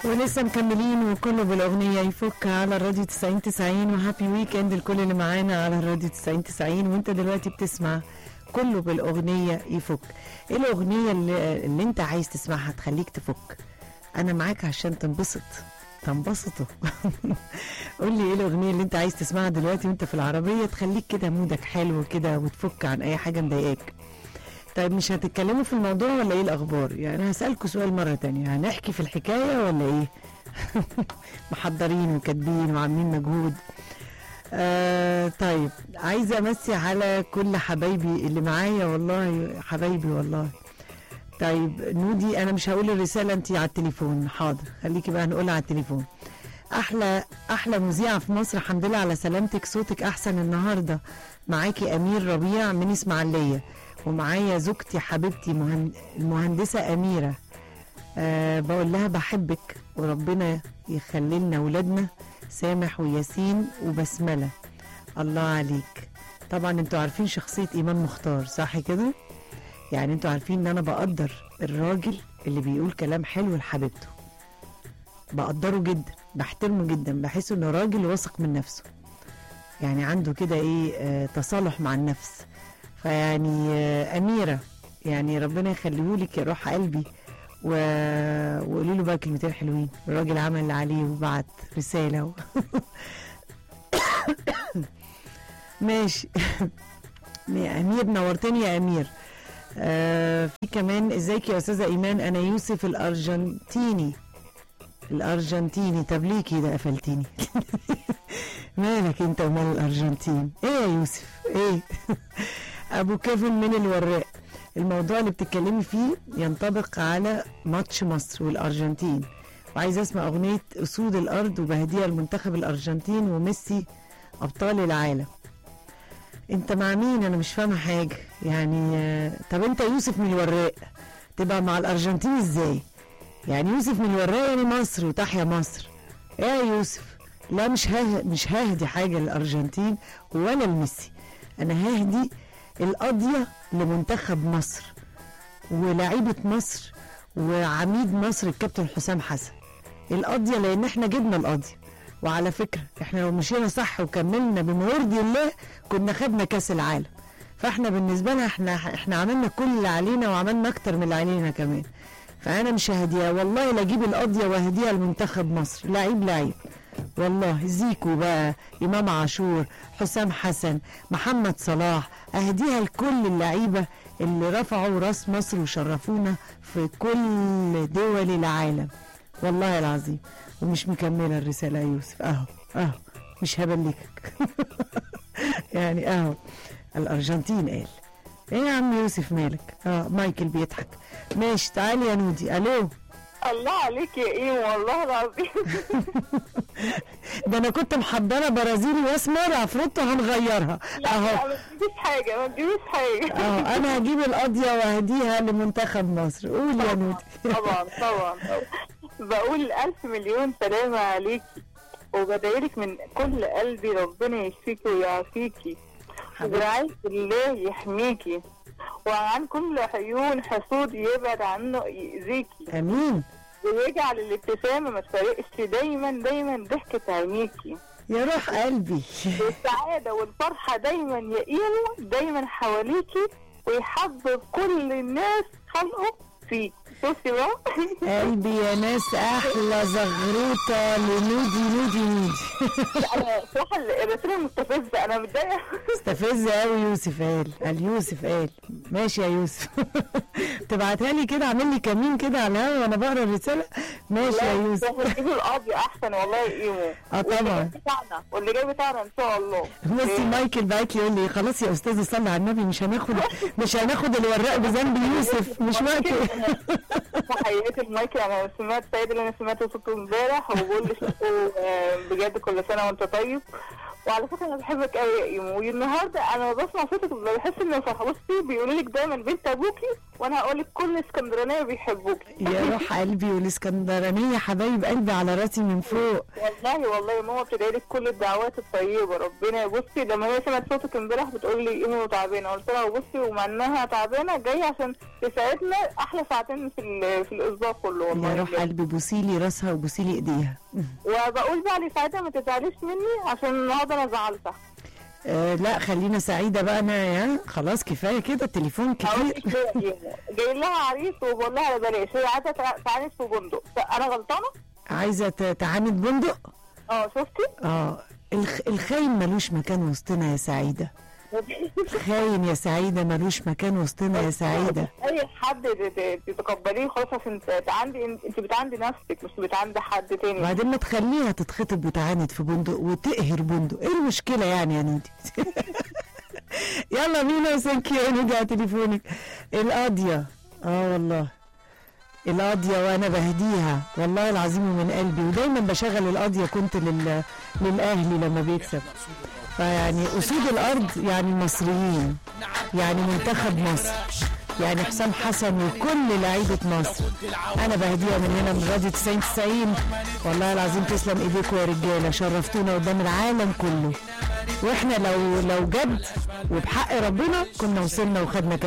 ولسه مكملين وكله بالاغنيه يفك على الراديو 90 90 وهابي ويك اند لكل اللي معانا على الراديو 90 90 وانت دلوقتي بتسمع كله بالاغنيه يفك ايه الاغنيه اللي, اللي انت عايز تسمعها تخليك تفك انا معاك عشان تنبسط تنبسطوا قول لي ايه الاغنيه اللي انت عايز تسمعها دلوقتي وانت في العربيه تخليك كده مودك حلو كده وتفك عن اي حاجه مضايقاك طيب مش هتتكلموا في الموضوع ولا ايه الاخبار يعني هسألكوا سؤال مرة تانية هنحكي في الحكاية ولا ايه محضرين وكاتبين وعاملين مجهود آه طيب عايزة امسي على كل حبايبي اللي معايا والله حبايبي والله طيب نودي انا مش هقول الرسالة انت على التليفون حاضر خليكي بقى نقولها على التليفون احلى احلى مذيعة في مصر الحمد لله على سلامتك صوتك احسن النهاردة معاكي امير ربيع من اسماعيلية ومعايا زوجتي حبيبتي مهند... المهندسة أميرة أه بقول لها بحبك وربنا يخلي لنا ولادنا سامح وياسين وبسملة الله عليك طبعا انتوا عارفين شخصية إيمان مختار صح كده يعني انتوا عارفين ان انا بقدر الراجل اللي بيقول كلام حلو لحبيبته بقدره جدا بحترمه جدا بحس انه راجل واثق من نفسه يعني عنده كده ايه آه تصالح مع النفس فيعني أميرة يعني ربنا يخليهولك يا روح قلبي و... وقولي له بقى كلمتين حلوين الراجل عمل اللي عليه وبعت رسالة و... ماشي يا أمير نورتني يا أمير آه في كمان ازيك يا أستاذة إيمان أنا يوسف الأرجنتيني الأرجنتيني طب ليه كده قفلتيني مالك انت ومال الأرجنتين ايه يا يوسف ايه ابو كيفن من الوراق الموضوع اللي بتتكلمي فيه ينطبق على ماتش مصر والارجنتين وعايز اسمع اغنيه اسود الارض وبهديها المنتخب الارجنتين وميسي ابطال العالم انت مع مين انا مش فاهمه حاجه يعني طب انت يوسف من الوراق تبقى مع الارجنتين ازاي يعني يوسف من الوراق يعني مصر وتحيا مصر ايه يا يوسف لا مش ها مش ههدي حاجه للارجنتين ولا لميسي انا ههدي القضية لمنتخب مصر ولاعيبة مصر وعميد مصر الكابتن حسام حسن القضية لأن احنا جبنا القضية وعلى فكرة احنا لو مشينا صح وكملنا بما يرضي الله كنا خدنا كأس العالم فاحنا بالنسبة لنا احنا احنا عملنا كل اللي علينا وعملنا أكتر من اللي علينا كمان فأنا مش ههديها والله لا أجيب القضية وهديها لمنتخب مصر لعيب لعيب والله زيكو بقى امام عاشور حسام حسن محمد صلاح اهديها لكل اللعيبه اللي رفعوا راس مصر وشرفونا في كل دول العالم والله العظيم ومش مكمله الرساله يا يوسف اهو اهو مش هبلكك يعني اهو الارجنتين قال ايه يا عم يوسف مالك اه مايكل بيضحك ماشي تعالي يا نودي الو الله عليك يا ايه والله العظيم ده انا كنت محضره برازيلي واسمر عفروتو هنغيرها لا ما تجيبيش حاجه ما تجيبيش حاجه اه انا هجيب القضيه واهديها لمنتخب مصر قول يا نودي طبعا طبعا بقول الف مليون سلامه عليكي وبدعيلك من كل قلبي ربنا يشفيكي ويعافيكي وبرعاية الله يحميكي وعن كل عيون حسود يبعد عنه يأذيكي امين ويجعل الابتسامة ما تفارقش دايما دايما ضحكة عينيكي يا روح قلبي والسعادة والفرحة دايما يقيموا دايما حواليكي ويحبب كل الناس خلقه فيك شفتي بقى قلبي يا ناس احلى زغروطه لنودي نودي نودي انا صراحه الرساله مستفزه انا متضايقه استفز قوي يوسف قال قال يوسف قال ماشي يا يوسف تبعتها لي كده اعمل لي كمين كده على الهوا وانا بقرا الرساله ماشي يا يوسف تجيبوا القاضي احسن والله يقيموا اه طبعا بتاعنا واللي جاي بتاعنا ان شاء الله بس مايكل بعت لي يقول لي خلاص يا استاذ صلي على النبي مش هناخد مش هناخد الوراق بذنب يوسف مش وقت تحياتي المايكل انا سمعت سيد اللي انا سمعته صوته امبارح وبقول لك بجد كل سنه وانت طيب وعلى فكره انا بحبك قوي يا ايمو والنهارده انا بسمع صوتك بحس اني فرحه بصي بيقولوا لك دايما بنت ابوكي وانا هقول لك كل اسكندرانيه بيحبوكي يا روح قلبي والاسكندرانيه حبايب قلبي على راسي من فوق والله والله ماما بتدعي لك كل الدعوات الطيبه ربنا بصي لما هي سمعت صوتك امبارح بتقول لي ايمو تعبانه قلت لها بصي ومع انها تعبانه جايه عشان تساعدنا احلى ساعتين في ال- في الاسبوع كله والله يا روح بجد. قلبي بوسيلي راسها وبوسيلي ايديها وبقول بقى لساعتها ما تزعليش مني عشان النهارده انا زعلتها آه لا خلينا سعيده بقى انا يا خلاص كفايه كده التليفون اقول كتير لك إيه يا إيمو، جاي لها عريس وبقول لها على بلاش هي عايزه تع- تعانس في بندق انا غلطانه؟ عايزه ت- تعاند بندق اه شفتي؟ اه الخ... الخاين ملوش مكان وسطنا يا سعيده خاين يا سعيده ملوش مكان وسطنا يا سعيده اي حد ت- ت- تتقبليه خلاص عشان ت- تعندي انت بتعندي نفسك مش بتعندي حد تاني وبعدين ما تخليها تتخطب وتعاند في بندق وتقهر بندق ايه المشكله يعني يا نودي يلا بينا وسانكيو نرجع تليفونك القاضيه اه والله القاضية وأنا بهديها والله العظيم من قلبي ودايما بشغل القاضية كنت لل... للأهلي لما بيكسب فيعني أسود الأرض يعني المصريين يعني منتخب مصر يعني حسام حسن وكل لعيبة مصر أنا بهديها من هنا من راديو 90 90 والله العظيم تسلم إيديكم يا رجالة شرفتونا قدام العالم كله وإحنا لو لو جد وبحق ربنا كنا وصلنا وخدنا